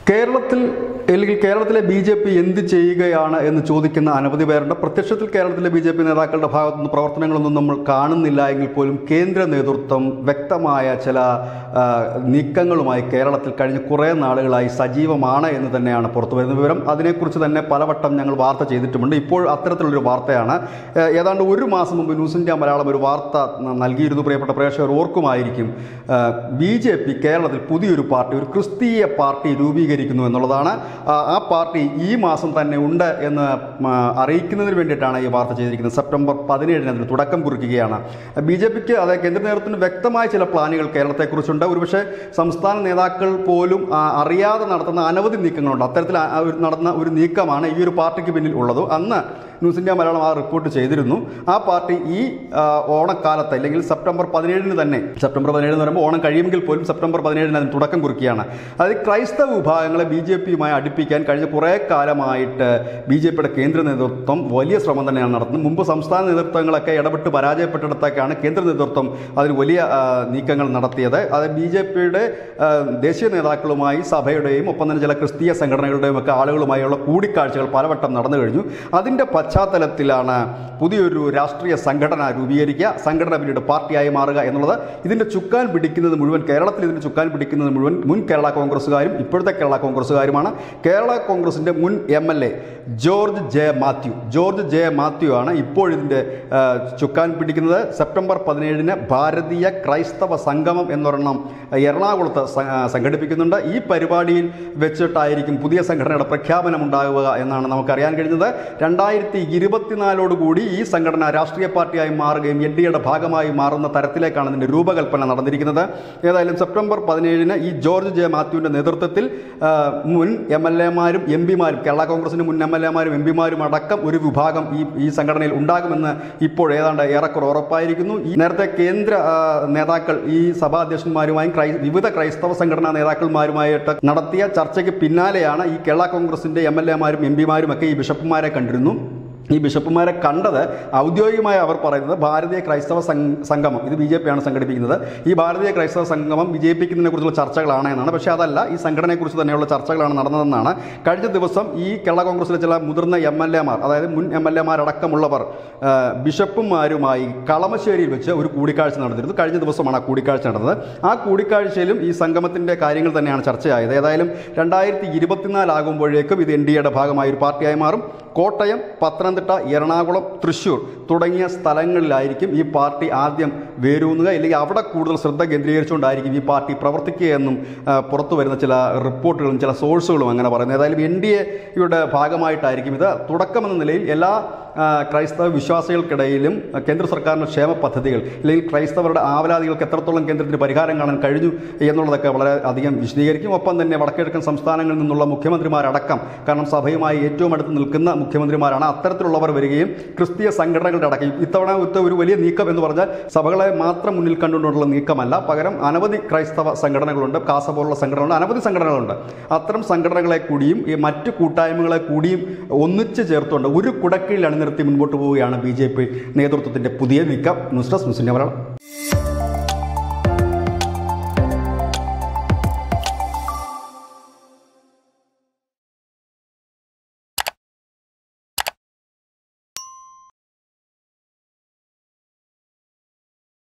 കേരളത്തിൽ അല്ലെങ്കിൽ കേരളത്തിലെ ബി ജെ പി എന്ത് ചെയ്യുകയാണ് എന്ന് ചോദിക്കുന്ന അനവധി പേരുണ്ട് പ്രത്യക്ഷത്തിൽ കേരളത്തിലെ ബി ജെ പി നേതാക്കളുടെ ഭാഗത്തുനിന്ന് പ്രവർത്തനങ്ങളൊന്നും നമ്മൾ കാണുന്നില്ല എങ്കിൽ പോലും കേന്ദ്ര നേതൃത്വം വ്യക്തമായ ചില ആ, നീക്കങ്ങളുമായി കേരളത്തിൽ കഴിഞ്ഞ കുറേ നാളുകളായി സജീവമാണ് എന്ന് തന്നെയാണ് പുറത്തു വരുന്ന വിവരം അതിനെക്കുറിച്ച് തന്നെ പലവട്ടം ഞങ്ങൾ വാർത്ത ചെയ്തിട്ടുമുണ്ട് ഇപ്പോൾ അത്തരത്തിലുള്ളൊരു വാർത്തയാണ് ഏ, ഏതാണ്ട് ഒരു മാസം മുമ്പ് ന്യൂസ് ഇന്ത്യ മലയാളം ഒരു വാർത്ത ന- നൽകിയിരുന്നു പ്രിയപ്പെട്ട പ്രേക്ഷകർ ഓർക്കുമായിരിക്കും ബി ജെ പി കേരളത്തിൽ പുതിയൊരു പാർട്ടി ഒരു ക്രിസ്തീയ പാർട്ടി രൂപീകരിക്കുന്നു എന്നുള്ളതാണ് ആ, ആ പാർട്ടി ഈ മാസം തന്നെ ഉണ്ട് എന്ന് മ, അറിയിക്കുന്നതിന് വേണ്ടിയിട്ടാണ് ഈ വാർത്ത ചെയ്തിരിക്കുന്നത് സെപ്റ്റംബർ പതിനേഴിന് അതിന് തുടക്കം കുറിക്കുകയാണ് ബി ജെ പിക്ക് അതായത് കേന്ദ്ര നേതൃത്വത്തിന് വ്യക്തമായ ചില പ്ലാനുകൾ കേരളത്തെക്കുറിച്ചുണ്ട് ഒരുപക്ഷെ സംസ്ഥാന നേതാക്കൾ പോലും ആ, അറിയാതെ നടത്തുന്ന അനവധി നീക്കങ്ങളുണ്ട് അത്തരത്തിൽ ആ- ആ ഒരു നടന്ന ഒരു നീക്കമാണ് ഈ ഒരു പാർട്ടിക്ക് പിന്നിൽ ഉള്ളത് അന്ന് ന്യൂസ് ഇന്ത്യ മലയാളം ആ റിപ്പോർട്ട് ചെയ്തിരുന്നു ആ പാർട്ടി ഈ ആ, ഓണക്കാലത്ത് അല്ലെങ്കിൽ സെപ്റ്റംബർ പതിനേഴിന് തന്നെ സെപ്റ്റംബർ പതിനേഴ് എന്ന് പറയുമ്പോൾ ഓണം കഴിയുമെങ്കിൽ പോലും സെപ്റ്റംബർ പതിനേഴിന് അതിന് തുടക്കം കുറിക്കുകയാണ് അതായത് ക്രൈസ്തവ വിഭാഗങ്ങളെ ബി ജെ പിയുമായി അടുപ്പിക്കാൻ കഴിഞ്ഞ കുറേ കാലമായിട്ട് ബി ജെ പിയുടെ കേന്ദ്ര നേതൃത്വം വലിയ ശ്രമം തന്നെയാണ് നടത്തുന്നത് മുമ്പ് സംസ്ഥാന നേതൃത്വങ്ങളൊക്കെ ഇടപെട്ട് പരാജയപ്പെട്ടിടത്തൊക്കെയാണ് കേന്ദ്ര നേതൃത്വം അതിന് വലിയ ആ, നീക്കങ്ങൾ നടത്തിയത് അത് ബി ജെ പിയുടെ ദേശീയ നേതാക്കളുമായി സഭയുടെയും ഒപ്പം തന്നെ ചില ക്രിസ്തീയ സംഘടനകളുടെയും ഒക്കെ ആളുകളുമായുള്ള കൂടിക്കാഴ്ചകൾ പലവട്ടം നടന്നു കഴിഞ്ഞു അതിൻ്റെ പശ്ചാത്തലത്തിലാണ് പുതിയൊരു രാഷ്ട്രീയ സംഘടന രൂപീകരിക്കുക സംഘടന പിന്നീട് പാർട്ടിയായി മാറുക എന്നുള്ളത് ഇതിൻ്റെ ചുക്കാൻ പിടിക്കുന്നത് മുഴുവൻ കേരളത്തിൽ ഇതിൻ്റെ ചുക്കാൻ പിടിക്കുന്നത് മുഴുവൻ മുൻ കേരള കോൺഗ്രസ്സുകാരും ഇപ്പോഴത്തെ കേരള കോൺഗ്രസ്സുകാരുമാണ് കേരള കോൺഗ്രസിൻ്റെ മുൻ M L A George J Mathew George J Mathew ആണ് ഇപ്പോഴിതിൻ്റെ ആ, ചുക്കാൻ പിടിക്കുന്നത് സെപ്റ്റംബർ പതിനേഴിന് ഭാരതീയ ക്രൈസ്തവ സംഗമം എന്നൊരെണ്ണം എറണാകുളത്ത് സ- ആ, സംഘടിപ്പിക്കുന്നുണ്ട് ഈ പരിപാടിയിൽ വെച്ചിട്ടായിരിക്കും പുതിയ സംഘടനയുടെ പ്രഖ്യാപനം ഉണ്ടാകുക എന്നാണ് നമുക്കറിയാൻ കഴിഞ്ഞത് രണ്ടായിരത്തി ഇരുപത്തിനാലോടുകൂടി ഈ സംഘടന രാഷ്ട്രീയ പാർട്ടിയായി മാറുകയും എൻ ഡി എയുടെ ഭാഗമായി മാറുന്ന തരത്തിലേക്കാണ് ഇതിൻ്റെ രൂപകൽപ്പന നടന്നിരിക്കുന്നത് ഏതായാലും സെപ്റ്റംബർ പതിനേഴിന് ഈ ജോർജ് ജെ മാത്യുവിൻ്റെ നേതൃത്വത്തിൽ ആ, മുൻ എം എൽ എമാരും എം പിമാരും കേരള കോൺഗ്രസിൻ്റെ മുൻ എം എൽ എമാരും എം പിമാരും അടക്കം ഒരു വിഭാഗം ഈ ഈ സംഘടനയിൽ ഉണ്ടാകുമെന്ന് ഇപ്പോൾ ഏതാണ്ട് ഏറെക്കുറെ ഉറപ്പായിരിക്കുന്നു ഈ നേരത്തെ കേന്ദ്ര ആ, നേതാക്കൾ ഈ സഭാ അധ്യക്ഷന്മാരുമായും ക്രൈ വിവിധ ക്രൈസ്തവ സംഘടനാ നേതാക്കളുമാരുമായിട്ട് നടത്തിയ ചർച്ചയ്ക്ക് പിന്നാലെയാണ് ഈ കേരള കോൺഗ്രസിൻ്റെ എം എൽ എമാരും എം പിമാരും ഒക്കെ ഈ ബിഷപ്പുമാരെ കണ്ടിരുന്നു ഈ ബിഷപ്പുമാരെ കണ്ടത് ഔദ്യോഗികമായി അവർ പറയുന്നത് ഭാരതീയ ക്രൈസ്തവ സംഘ- സംഗമം ഇത് ബി ജെ പിയാണ് സംഘടിപ്പിക്കുന്നത് ഈ ഭാരതീയ ക്രൈസ്തവ സംഗമം വിജയിപ്പിക്കുന്നതിനെ കുറിച്ചുള്ള ചർച്ചകളാണ് എന്നാണ് പക്ഷേ അതല്ല ഈ സംഘടനയെക്കുറിച്ച് തന്നെയുള്ള ചർച്ചകളാണ് നടന്നതെന്നാണ് കഴിഞ്ഞ ദിവസം ഈ കേരള കോൺഗ്രസിലെ ചില മുതിർന്ന എം എൽ എമാർ അതായത് മുൻ എം എൽ എമാരടക്കമുള്ളവർ ആ, ബിഷപ്പുമാരുമായി കളമശ്ശേരിയിൽ വെച്ച് ഒരു കൂടിക്കാഴ്ച നടന്നിരുന്നു കഴിഞ്ഞ ദിവസമാണ് ആ കൂടിക്കാഴ്ച നടന്നത് ആ കൂടിക്കാഴ്ചയിലും ഈ സംഗമത്തിൻ്റെ കാര്യങ്ങൾ തന്നെയാണ് ചർച്ചയായത് ഏതായാലും രണ്ടായിരത്തി ഇരുപത്തിനാലാകുമ്പോഴേക്കും ഇത് എൻ ഡി എയുടെ ഭാഗമായ ഒരു പാർട്ടിയായി മാറും കോട്ടയം പത്തനംതിട്ട എറണാകുളം തൃശ്ശൂർ തുടങ്ങിയ സ്ഥലങ്ങളിലായിരിക്കും ഈ പാർട്ടി ആദ്യം വേരൂന്നുക അല്ലെങ്കിൽ അവിടെ കൂടുതൽ ശ്രദ്ധ കേന്ദ്രീകരിച്ചുകൊണ്ടായിരിക്കും ഈ പാർട്ടി പ്രവർത്തിക്കുകയെന്നും ആ, പുറത്തു വരുന്ന ചില റിപ്പോർട്ടുകളും ചില സോഴ്സുകളും അങ്ങനെ പറയുന്നത് ഏതായാലും എൻ ഡി എയുടെ ഭാഗമായിട്ടായിരിക്കും ഇത് തുടക്കമെന്ന നിലയിൽ എല്ലാ ആ, ക്രൈസ്തവ വിശ്വാസികൾക്കിടയിലും ആ, കേന്ദ്ര സർക്കാരിൻ്റെ ക്ഷേമ പദ്ധതികൾ അല്ലെങ്കിൽ ക്രൈസ്തവരുടെ ആവലാതികൾക്ക് എത്രത്തോളം കേന്ദ്രത്തിന് പരിഹാരം കാണാൻ കഴിഞ്ഞു എന്നുള്ളതൊക്കെ വളരെ അധികം വിശദീകരിക്കും ഒപ്പം തന്നെ വടക്കിഴക്കൻ സംസ്ഥാനങ്ങളിൽ നിന്നുള്ള മുഖ്യമന്ത്രിമാരടക്കം കാരണം സഭയുമായി ഏറ്റവും അടുത്ത് നിൽക്കുന്ന മുഖ്യമന്ത്രിമാരാണ് അത്തരത്തിലുള്ളവർ വരികയും ക്രിസ്തീയ സംഘടനകളുടെ അടക്കം ഇത്തവണ ഇത്ത ഒരു വലിയ നീക്കം എന്ന് പറഞ്ഞാൽ സഭകളെ മാത്രം മുന്നിൽ കണ്ടുകൊണ്ടുള്ള നീക്കമല്ല പകരം അനവധി ക്രൈസ്തവ സംഘടനകളുണ്ട് കാസ പോലുള്ള സംഘടനകളുണ്ട് അനവധി സംഘടനകളുണ്ട് അത്തരം സംഘടനകളെ കൂടിയും ഈ മറ്റ് കൂട്ടായ്മകളെ കൂടിയും ഒന്നിച്ച് ചേർത്തുകൊണ്ട് ഒരു കുടക്കീഴിൽ അണിനിർത്തി മുൻപോട്ട് പോവുകയാണ് ബി ജെ പി നേതൃത്വത്തിൻ്റെ പുതിയ നീക്കം news desk news India Malayalam